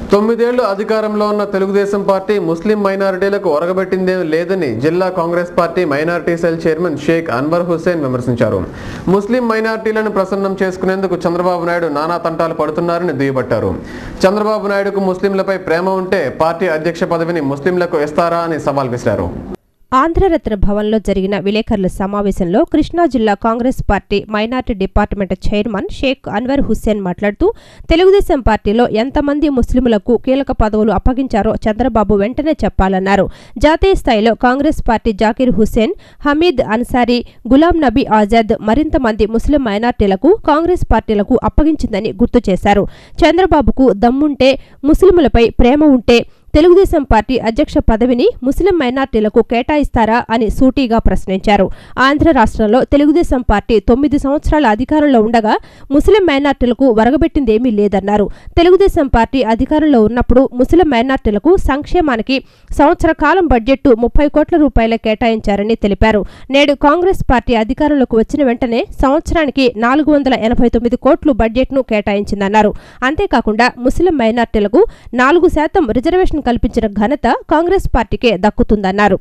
తొమ్మిదేళ్లు అధికారంలో ఉన్న Telugu Desam party Muslim మైనారిటీలకు ఒరగబెట్టిందేం లేదని జిల్లా Congress party minority cell chairman Sheikh Anwar Hussain విమర్శించారు ముస్లిం మైనారిటీలను ప్రసన్నం చేసుకునేందుకు చంద్రబాబు నాయుడు నానా తంటాలు పడుతున్నారని దుయ్యబట్టారు చంద్రబాబు నాయుడుకు ముస్లింలపై ప్రేమ ఉంటే పార్టీ అధ్యక్ష పదవిని ముస్లింలకు ఇస్తారా అని సవాల్ విసిరారు ఆంధ్రరత్న భవన్లో జరిగిన విలేకరుల సమావేశంలో కృష్ణా జిల్లా Congress party minority department chairman Sheikh Anwar Hussain మాట్లాడుతూ తెలుగుదేశం పార్టీలో ఎంతమంది ముస్లింలకు కీలక పదవులు అప్పగించారో చంద్రబాబు వెంటనే చెప్పాలన్నారు జాతీయ స్థాయిలో కాంగ్రెస్ పార్టీ జాకీర్ హుస్సేన్ హమీద్ అన్సారీ గులాం నబీ ఆజాద్ మరింత మంది ముస్లిం మైనార్టీలకు కాంగ్రెస్ పార్టీలకు అప్పగించిందని గుర్తు చేశారు చంద్రబాబుకు దమ్ముంటే ముస్లింలపై ప్రేమ ఉంటే తెలుగుదేశం పార్టీ అధ్యక్ష పదవిని ముస్లిం మైనార్టీలకు కేటాయిస్తారా అని సూటిగా ప్రశ్నించారు ఆంధ్ర రాష్ట్రంలో తెలుగుదేశం పార్టీ తొమ్మిది సంవత్సరాల అధికారంలో ఉండగా ముస్లిం మైనార్టీలకు వరగబెట్టిందేమీ లేదన్నారు తెలుగుదేశం పార్టీ అధికారంలో ఉన్నప్పుడు ముస్లిం మైనార్టీలకు సంక్షేమానికి సంవత్సర కాలం బడ్జెట్ ముప్పై కోట్ల రూపాయల కేటాయించారని తెలిపారు నేడు కాంగ్రెస్ పార్టీ అధికారంలోకి వచ్చిన వెంటనే సంవత్సరానికి నాలుగు వందల ఎనభై తొమ్మిది కోట్లు బడ్జెట్ను కేటాయించిందన్నారు అంతేకాకుండా ముస్లిం మైనార్టీలకు నాలుగు శాతం రిజర్వేషన్ కల్పించిన ఘనత కాంగ్రెస్ పార్టీకే దక్కుతుందన్నారు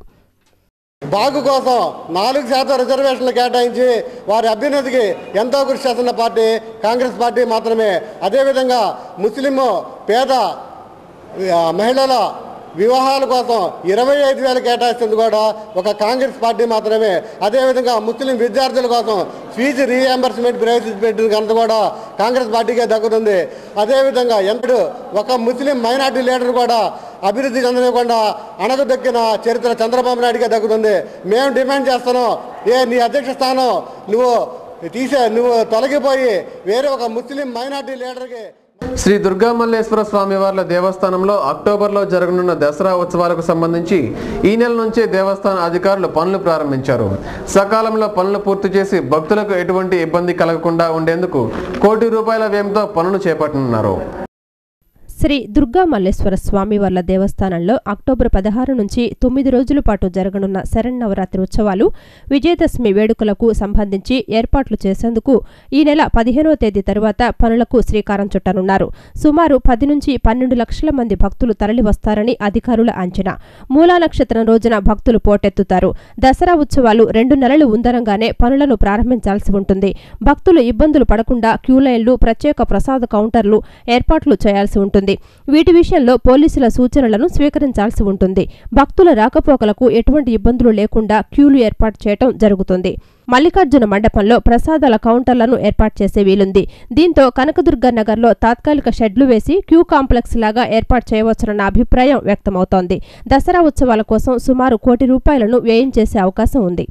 బాగు కోసం నాలుగు శాతం రిజర్వేషన్లు కేటాయించి వారి అభ్యున్నతికి ఎంతో కృషి చేస్తున్న పార్టీ కాంగ్రెస్ పార్టీ మాత్రమే అదేవిధంగా ముస్లిం పేద ఆ, మహిళల వివాహాల కోసం ఇరవై ఐదు వేలు కేటాయిస్తుంది కూడా ఒక కాంగ్రెస్ పార్టీ మాత్రమే అదేవిధంగా ముస్లిం విద్యార్థుల కోసం ఫీజు రీఎంబర్స్మెంట్ ప్రవేశపెట్టిన ఘనత కూడా కాంగ్రెస్ పార్టీకే దక్కుతుంది అదేవిధంగా ఎంతడు ఒక ముస్లిం మైనార్టీ లీడర్ కూడా అభివృద్ధి చెందనివ్వకుండా అణగదొక్కిన చరిత్ర చంద్రబాబు నాయుడుకే దక్కుతుంది మేము డిమాండ్ చేస్తున్నాం ఏ నీ అధ్యక్ష స్థానం నువ్వు తీసే నువ్వు తొలగిపోయి వేరే ఒక ముస్లిం మైనార్టీ లీడర్కి శ్రీ దుర్గామల్లేశ్వర స్వామివార్ల దేవస్థానంలో అక్టోబర్లో జరగనున్న దసరా ఉత్సవాలకు సంబంధించి ఈ నెల నుంచే దేవస్థాన అధికారులు పనులు ప్రారంభించారు సకాలంలో పనులు పూర్తి చేసి భక్తులకు ఎటువంటి ఇబ్బంది కలగకుండా ఉండేందుకు కోటి రూపాయల వ్యయంతో పనులు చేపట్టనున్నారు శ్రీ దుర్గా మల్లేశ్వర స్వామివార్ల దేవస్థానంలో అక్టోబర్ పదహారు నుంచి తొమ్మిది రోజుల పాటు జరగనున్న శరన్నవరాత్రి ఉత్సవాలు విజయదశమి వేడుకలకు సంబంధించి ఏర్పాట్లు చేసేందుకు ఈ నెల పదిహేనవ తేదీ తరువాత పనులకు శ్రీకారం చుట్టనున్నారు సుమారు పది నుంచి పన్నెండు లక్షల మంది భక్తులు తరలివస్తారని అధికారుల అంచనా మూలా నక్షత్రం రోజున భక్తులు పోటెత్తుతారు దసరా ఉత్సవాలు రెండు నెలలు ఉందరంగానే పనులను ప్రారంభించాల్సి ఉంటుంది భక్తులు ఇబ్బందులు పడకుండా క్యూలైన్లు ప్రత్యేక ప్రసాద కౌంటర్లు ఏర్పాట్లు చేయాల్సి ఉంటుంది వీటి విషయంలో పోలీసుల సూచనలను స్వీకరించాల్సి ఉంటుంది భక్తుల రాకపోకలకు ఎటువంటి ఇబ్బందులు లేకుండా క్యూలు ఏర్పాటు చేయటం జరుగుతుంది మల్లికార్జున మండపంలో ప్రసాదాల కౌంటర్లను ఏర్పాటు చేసే వీలుంది దీంతో కనకదుర్గ నగర్లో తాత్కాలిక షెడ్లు వేసి క్యూ కాంప్లెక్స్ లాగా ఏర్పాటు చేయవచ్చునన్న అభిప్రాయం వ్యక్తమవుతోంది దసరా ఉత్సవాల కోసం సుమారు కోటి రూపాయలను వ్యయం చేసే అవకాశం ఉంది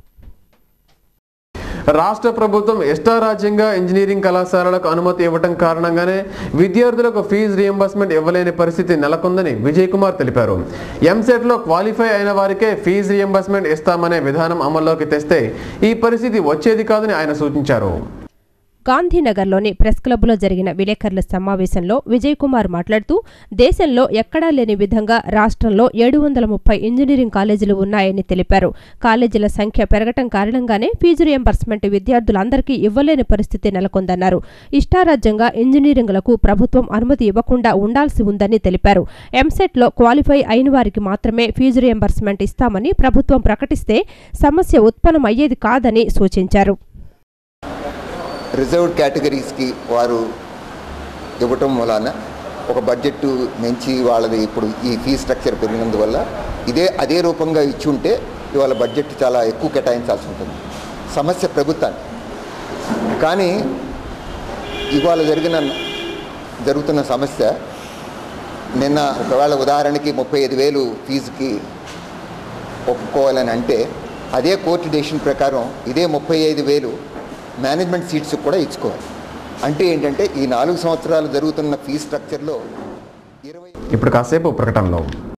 రాష్ట్ర ప్రభుత్వం ఇష్టారాజ్యంగా ఇంజనీరింగ్ కళాశాలలకు అనుమతి ఇవ్వటం కారణంగానే విద్యార్థులకు ఫీజు రియంబర్స్మెంట్ ఇవ్వలేని పరిస్థితి నెలకొందని విజయ్ కుమార్ తెలిపారు ఎంసెట్లో క్వాలిఫై అయిన వారికే ఫీజు రియంబర్స్మెంట్ ఇస్తామనే విధానం అమల్లోకి తెస్తే ఈ పరిస్థితి వచ్చేది కాదని ఆయన సూచించారు గాంధీనగర్లోని ప్రెస్ క్లబ్లో జరిగిన విలేకరుల సమావేశంలో విజయ్ కుమార్ మాట్లాడుతూ దేశంలో ఎక్కడా లేని విధంగా రాష్ట్రంలో ఏడు వందల ముప్పై ఇంజనీరింగ్ కాలేజీలు ఉన్నాయని తెలిపారు కాలేజీల సంఖ్య పెరగటం కారణంగానే ఫీజు రియంబర్స్మెంట్ విద్యార్థులందరికీ ఇవ్వలేని పరిస్థితి నెలకొందన్నారు ఇష్టారాజ్యంగా ఇంజనీరింగ్లకు ప్రభుత్వం అనుమతి ఇవ్వకుండా ఉండాల్సి ఉందని తెలిపారు ఎంసెట్లో క్వాలిఫై అయిన వారికి మాత్రమే ఫీజు రియంబర్స్మెంట్ ఇస్తామని ప్రభుత్వం ప్రకటిస్తే సమస్య ఉత్పన్నమయ్యేది కాదని సూచించారు రిజర్వ్డ్ కేటగిరీస్కి వారు ఇవ్వటం వలన ఒక బడ్జెట్ పెంచి వాళ్ళది ఇప్పుడు ఈ ఫీ స్ట్రక్చర్ పెరిగినందువల్ల ఇదే అదే రూపంగా ఇచ్చి ఉంటే ఇవాళ బడ్జెట్ చాలా ఎక్కువ కేటాయించాల్సి ఉంటుంది సమస్య ప్రభుత్వాన్ని కానీ ఇవాళ జరిగిన జరుగుతున్న సమస్య నిన్న ఒకవేళ ఉదాహరణకి ముప్పై ఐదు వేలు ఫీజుకి ఒప్పుకోవాలని అంటే అదే కోర్టు డెసిషన్ ప్రకారం ఇదే ముప్పై ఐదు వేలు మేనేజ్మెంట్ సీట్స్ కూడా ఇచ్చుకోవాలి అంటే ఏంటంటే ఈ నాలుగు సంవత్సరాలు జరుగుతున్న ఫీ స్ట్రక్చర్లో ఇరవై ఇప్పుడు కాసేపు ప్రకటనలో